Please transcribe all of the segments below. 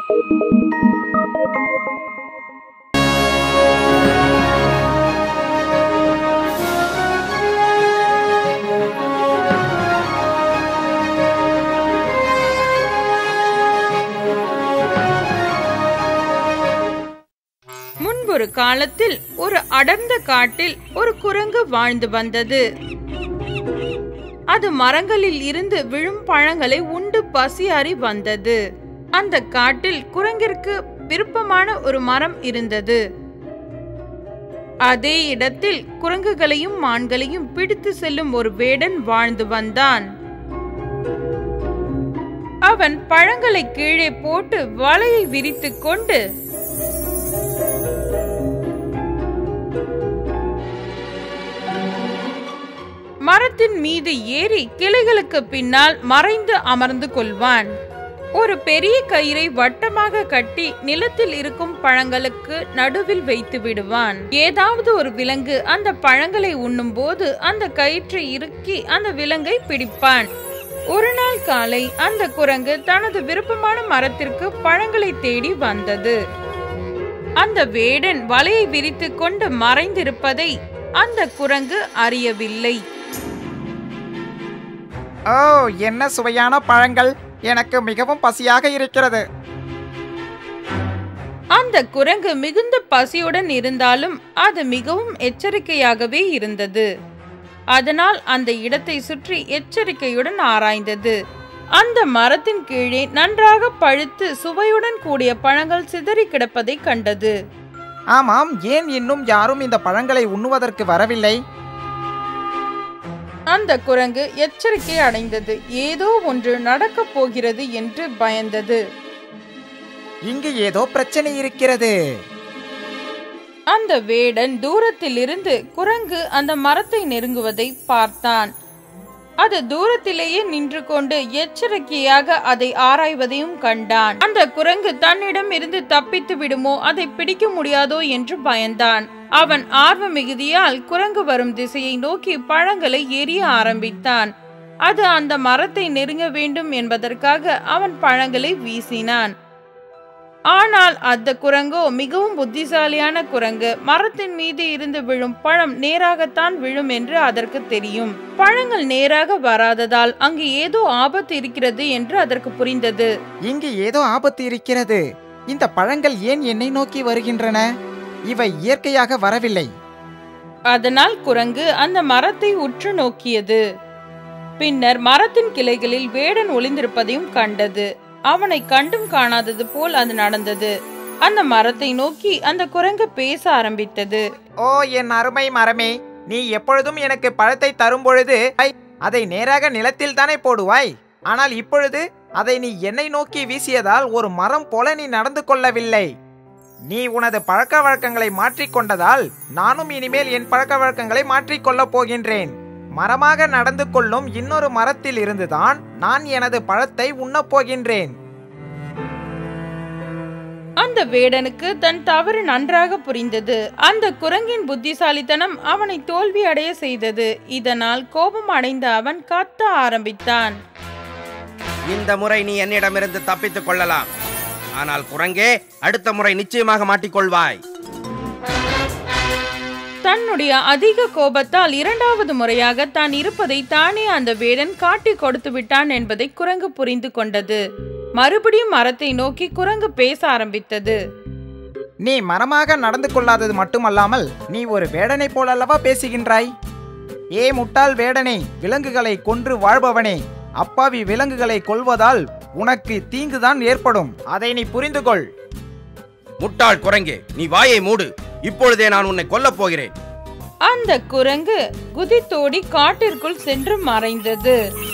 முன்பொரு காலத்தில் ஒரு அடர்ந்த காட்டில் ஒரு குரங்கு வாழ்ந்து வந்தது அது மரங்களில் இருந்து விழும் பழங்களை உண்டு பசியாறி வந்தது அந்த காட்டில் குரங்கிற்கு விருப்பமான ஒரு மரம் இருந்தது அதே இடத்தில் குரங்குகளையும் மான்களையும் பிடித்து செல்லும் ஒரு வேடன் வாழ்ந்து வந்தான் அவன் பழங்களை கீழே போட்டு வலையை விரித்துக் கொண்டு மரத்தின் மீது ஏறி கிளைகளுக்கு பின்னால் மறைந்து அமர்ந்து கொள்வான் ஒரு பெரிய கயிறை வட்டமாக கட்டி நிலத்தில் இருக்கும் பழங்களுக்கு நடுவில் வைத்து விடுவான் ஏதாவது ஒரு விலங்கு அந்த பழங்களை உண்ணும்போது அந்த கயிற்றை இறுக்கி அந்த விலங்கை பிடிப்பான் ஒரு நாள் காலை அந்த குரங்கு தனது விருப்பமான மரத்திற்கு பழங்களை தேடி வந்தது அந்த வேடன் வலையை விரித்துக் கொண்டு மறைந்திருப்பதை அந்த குரங்கு அறியவில்லை ஓ என்ன சுவையான பழங்கள் எனக்கு மிகவும் பசியாக இருக்கிறது அந்த குரங்கு மிகுந்த பசியுடன் இருந்தாலும் அது மிகவும் எச்சரிக்கையாகவே இருந்தது அதனால் அந்த இடத்தை சுற்றி எச்சரிக்கையுடன் ஆராய்ந்தது அந்த மரத்தின் கீழே நன்றாக பழுத்து சுவையுடன் கூடிய பழங்கள் சிதறி கிடப்பதை கண்டது ஆமாம் ஏன் இன்னும் யாரும் இந்த பழங்களை உண்ணுவதற்கு வரவில்லை அந்த குரங்கு எச்சரிக்கை அடைந்தது ஏதோ ஒன்று நடக்கப் போகிறது என்று பயந்தது இங்கு ஏதோ பிரச்சனை இருக்கிறது அந்த வேடன் தூரத்தில் இருந்து குரங்கு அந்த மரத்தை நெருங்குவதை பார்த்தான் அது தூரத்திலேயே நின்று கொண்டு எச்சரிக்கையாக அதை ஆராய்வதையும் கண்டான் அந்த குரங்கு தன்னிடம் இருந்து தப்பித்து விடுமோ அதை பிடிக்க முடியாதோ என்று பயந்தான் அவன் ஆர்வ மிகுதியால் குரங்கு வரும் திசையை நோக்கி பழங்களை எரிய ஆரம்பித்தான் அது அந்த மரத்தை நெருங்க வேண்டும் என்பதற்காக அவன் பழங்களை வீசினான் ஆனால் அந்த குரங்கோ மிகவும் புத்திசாலியான குரங்கு மரத்தின் மீது இருந்து விழும் பழம் நேராகத்தான் விழும் என்று அதற்கு தெரியும் பழங்கள் நேராக வராததால் அங்கு ஏதோ ஆபத்து இருக்கிறது என்று அதற்கு புரிந்தது இங்கு ஏதோ ஆபத்து இருக்கிறது இந்த பழங்கள் ஏன் என்னை நோக்கி வருகின்றன இவை இயற்கையாக வரவில்லை அதனால் குரங்கு அந்த மரத்தை உற்று நோக்கியது பின்னர் மரத்தின் கிளைகளில் வேடன் ஒளிந்திருப்பதையும் கண்டது அவனை கண்டும் காணாதது போல் அது நடந்தது அந்த மரத்தை நோக்கி அந்த குரங்கு பேச ஆரம்பித்தது ஓ என் அருமை மரமே நீ எப்பொழுதும் எனக்கு பழத்தை தரும் பொழுது ஐ, அதை நேராக நிலத்தில் தானே போடுவாய் ஆனால் இப்பொழுது அதை நீ என்னை நோக்கி வீசியதால் ஒரு மரம் போல நீ நடந்து கொள்ளவில்லை நீ உனது பழக்க வழக்கங்களை மாற்றிக்கொண்டதால் நானும் இனிமேல் என் பழக்க வழக்கங்களை மாற்றிக்கொள்ளப் போகின்றேன் மரமாக நடந்து கொள்ளும் இன்னொரு மரத்தில் இருந்துதான் நான் எனது பழத்தை உண்ணப் போகின்றேன் அந்த வேடனுக்கு தன் தவறு நன்றாக புரிந்தது அந்த குரங்கின் புத்திசாலித்தனம் அவனை தோல்வி அடைய செய்தது இதனால் கோபம் அடைந்த அவன் கத்த ஆரம்பித்தான் இந்த முறை நீ என்னிடமிருந்து தப்பித்துக் கொள்ளலாம் ஆனால் குரங்கே அடுத்த முறை நிச்சயமாக மாட்டிக்கொள்வாய் தன்னுடைய அதிக கோபத்தால் இரண்டாவது முறையாக தான் இருப்பதை தானே அந்த வேடன் காட்டி கொடுத்து விட்டான் என்பதை குரங்கு புரிந்து கொண்டது மறுபடியும் மரத்தை நோக்கி குரங்கு பேச ஆரம்பித்தது நீ மரமாக நடந்து கொள்ளாதது மட்டுமல்லாமல் நீ ஒரு வேடனைப் போலல்லவா பேசுகின்றாய் ஏ முட்டாள் வேடனே விலங்குகளை கொன்று வாழ்பவனே அப்பாவி விலங்குகளை கொல்வதால் உனக்கு தீங்குதான் ஏற்படும் அதை நீ புரிந்து கொள் முட்டாள் குரங்கே நீ வாயை மூடு இப்பொழுதே நான் உன்னை கொல்லப் போகிறேன் அந்த குரங்கு குதித்தோடி காட்டிற்குள் சென்று மறைந்தது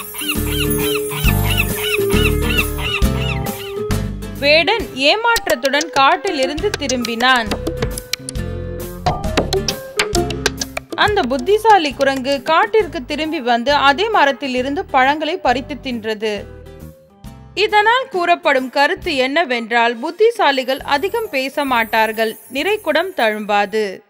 வேடன் ஏமாற்றத்துடன் காட்டிலிருந்து திரும்பினான் அந்த புத்திசாலி குரங்கு காட்டிற்கு திரும்பி வந்து அதே மரத்தில் இருந்து பழங்களை பறித்து தின்றது இதனால் கூறப்படும் கருத்து என்னவென்றால் புத்திசாலிகள் அதிகம் பேச மாட்டார்கள் நிறைகுடம் தழும்பாது